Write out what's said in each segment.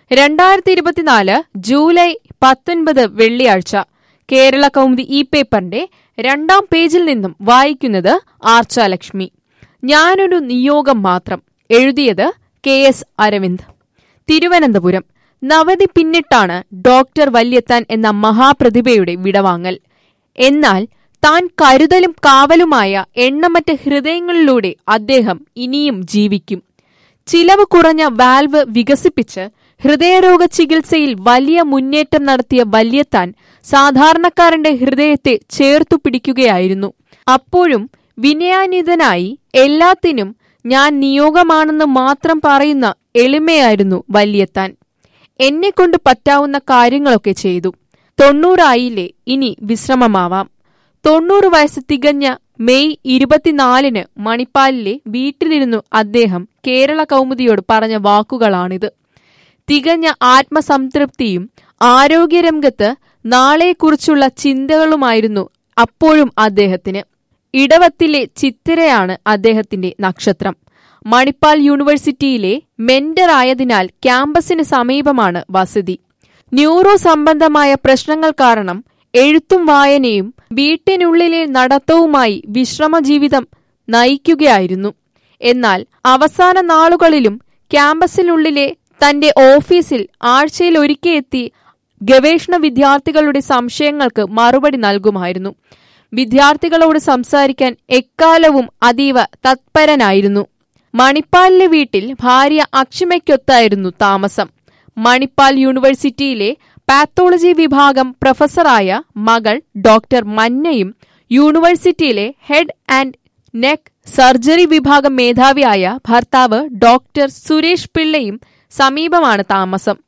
രണ്ടായിരത്തി ഇരുപത്തിനാല് ജൂലൈ പത്തൊൻപത് വെള്ളിയാഴ്ച കേരള കൗമുദി ഈ പേപ്പറിന്റെ രണ്ടാം പേജിൽ നിന്നും വായിക്കുന്നത് ആർച്ചാലക്ഷ്മി ഞാനൊരു നിയോഗം മാത്രം എഴുതിയത് കെ എസ് അരവിന്ദ് തിരുവനന്തപുരം നവതി പിന്നിട്ടാണ് ഡോക്ടർ വല്യത്താൻ എന്ന മഹാപ്രതിഭയുടെ വിടവാങ്ങൽ എന്നാൽ താൻ കരുതലും കാവലുമായ എണ്ണമറ്റ ഹൃദയങ്ങളിലൂടെ അദ്ദേഹം ഇനിയും ജീവിക്കും ചിലവ് കുറഞ്ഞ വാൽവ് വികസിപ്പിച്ച് ഹൃദയരോഗ ചികിത്സയിൽ വലിയ മുന്നേറ്റം നടത്തിയ വല്യത്താൻ സാധാരണക്കാരന്റെ ഹൃദയത്തെ ചേർത്തു പിടിക്കുകയായിരുന്നു അപ്പോഴും വിനയാനിതനായി എല്ലാത്തിനും ഞാൻ നിയോഗമാണെന്ന് മാത്രം പറയുന്ന എളിമയായിരുന്നു വല്യത്താൻ എന്നെക്കൊണ്ട് പറ്റാവുന്ന കാര്യങ്ങളൊക്കെ ചെയ്തു തൊണ്ണൂറായില്ലേ ഇനി വിശ്രമമാവാം തൊണ്ണൂറ് വയസ്സ് തികഞ്ഞ മെയ് ഇരുപത്തിനാലിന് മണിപ്പാലിലെ വീട്ടിലിരുന്നു അദ്ദേഹം കേരള കൗമുദിയോട് പറഞ്ഞ വാക്കുകളാണിത് തികഞ്ഞ ആത്മസംതൃപ്തിയും ആരോഗ്യരംഗത്ത് നാളെക്കുറിച്ചുള്ള ചിന്തകളുമായിരുന്നു അപ്പോഴും അദ്ദേഹത്തിന് ഇടവത്തിലെ ചിത്തിരയാണ് അദ്ദേഹത്തിന്റെ നക്ഷത്രം മണിപ്പാൽ യൂണിവേഴ്സിറ്റിയിലെ മെന്റർ ആയതിനാൽ ക്യാമ്പസിന് സമീപമാണ് വസതി ന്യൂറോ സംബന്ധമായ പ്രശ്നങ്ങൾ കാരണം എഴുത്തും വായനയും വീട്ടിനുള്ളിലെ നടത്തവുമായി വിശ്രമജീവിതം നയിക്കുകയായിരുന്നു എന്നാൽ അവസാന നാളുകളിലും ക്യാമ്പസിനുള്ളിലെ തന്റെ ഓഫീസിൽ ആഴ്ചയിൽ ഒരിക്കെത്തി ഗവേഷണ വിദ്യാർത്ഥികളുടെ സംശയങ്ങൾക്ക് മറുപടി നൽകുമായിരുന്നു വിദ്യാർത്ഥികളോട് സംസാരിക്കാൻ എക്കാലവും അതീവ തത്പരനായിരുന്നു മണിപ്പാലിലെ വീട്ടിൽ ഭാര്യ അക്ഷിമയ്ക്കൊത്തായിരുന്നു താമസം മണിപ്പാൽ യൂണിവേഴ്സിറ്റിയിലെ പാത്തോളജി വിഭാഗം പ്രൊഫസറായ മകൾ ഡോക്ടർ മന്നയും യൂണിവേഴ്സിറ്റിയിലെ ഹെഡ് ആൻഡ് നെക്ക് സർജറി വിഭാഗം മേധാവിയായ ഭർത്താവ് ഡോക്ടർ സുരേഷ് പിള്ളയും സമീപമാണ് താമസം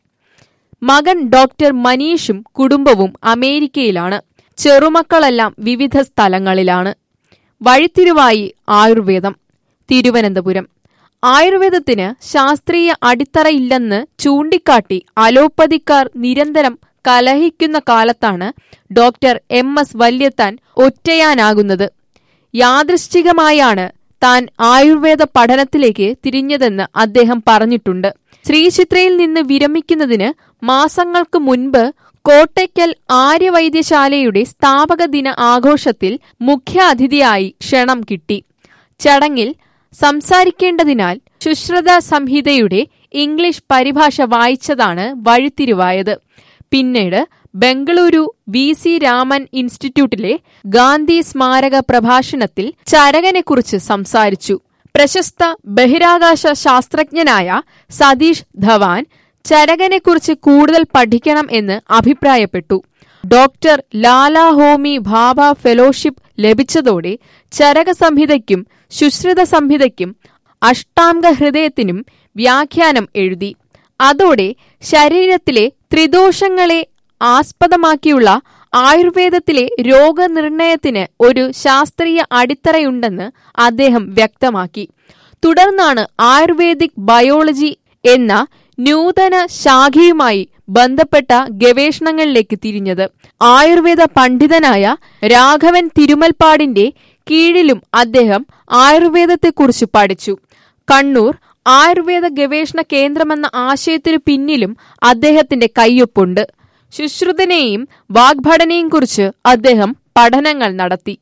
മകൻ ഡോക്ടർ മനീഷും കുടുംബവും അമേരിക്കയിലാണ് ചെറുമക്കളെല്ലാം വിവിധ സ്ഥലങ്ങളിലാണ് വഴിത്തിരിവായി ആയുർവേദം തിരുവനന്തപുരം ആയുർവേദത്തിന് ശാസ്ത്രീയ അടിത്തറയില്ലെന്ന് ചൂണ്ടിക്കാട്ടി അലോപ്പതിക്കാർ നിരന്തരം കലഹിക്കുന്ന കാലത്താണ് ഡോക്ടർ എം എസ് വല്യത്താൻ ഒറ്റയാനാകുന്നത് യാദൃശ്ചികമായാണ് താൻ ആയുർവേദ പഠനത്തിലേക്ക് തിരിഞ്ഞതെന്ന് അദ്ദേഹം പറഞ്ഞിട്ടുണ്ട് ശ്രീചിത്രയിൽ നിന്ന് വിരമിക്കുന്നതിന് മാസങ്ങൾക്ക് മുൻപ് കോട്ടയ്ക്കൽ ആര്യവൈദ്യശാലയുടെ സ്ഥാപക ദിന ആഘോഷത്തിൽ മുഖ്യ അതിഥിയായി ക്ഷണം കിട്ടി ചടങ്ങിൽ സംസാരിക്കേണ്ടതിനാൽ ശുശ്രത സംഹിതയുടെ ഇംഗ്ലീഷ് പരിഭാഷ വായിച്ചതാണ് വഴിത്തിരിവായത് പിന്നീട് ബംഗളൂരു വി സി രാമൻ ഇൻസ്റ്റിറ്റ്യൂട്ടിലെ ഗാന്ധി സ്മാരക പ്രഭാഷണത്തിൽ ചരകനെക്കുറിച്ച് സംസാരിച്ചു പ്രശസ്ത ബഹിരാകാശ ശാസ്ത്രജ്ഞനായ സതീഷ് ധവാൻ ചരകനെക്കുറിച്ച് കൂടുതൽ പഠിക്കണം എന്ന് അഭിപ്രായപ്പെട്ടു ഡോക്ടർ ലാല ഹോമി ഭാഭ ഫെലോഷിപ്പ് ലഭിച്ചതോടെ ചരക സംഹിതയ്ക്കും ശുശ്രിത സംഹിതയ്ക്കും അഷ്ടാംഗ ഹൃദയത്തിനും വ്യാഖ്യാനം എഴുതി അതോടെ ശരീരത്തിലെ ത്രിദോഷങ്ങളെ ആസ്പദമാക്കിയുള്ള ആയുർവേദത്തിലെ രോഗനിർണയത്തിന് ഒരു ശാസ്ത്രീയ അടിത്തറയുണ്ടെന്ന് അദ്ദേഹം വ്യക്തമാക്കി തുടർന്നാണ് ആയുർവേദിക് ബയോളജി എന്ന നൂതന ശാഖയുമായി ബന്ധപ്പെട്ട ഗവേഷണങ്ങളിലേക്ക് തിരിഞ്ഞത് ആയുർവേദ പണ്ഡിതനായ രാഘവൻ തിരുമൽപ്പാടിന്റെ കീഴിലും അദ്ദേഹം ആയുർവേദത്തെക്കുറിച്ച് പഠിച്ചു കണ്ണൂർ ആയുർവേദ ഗവേഷണ കേന്ദ്രമെന്ന ആശയത്തിനു പിന്നിലും അദ്ദേഹത്തിന്റെ കയ്യൊപ്പുണ്ട് ശുശ്രുതനെയും വാഗ്ഭടനെയും കുറിച്ച് അദ്ദേഹം പഠനങ്ങൾ നടത്തി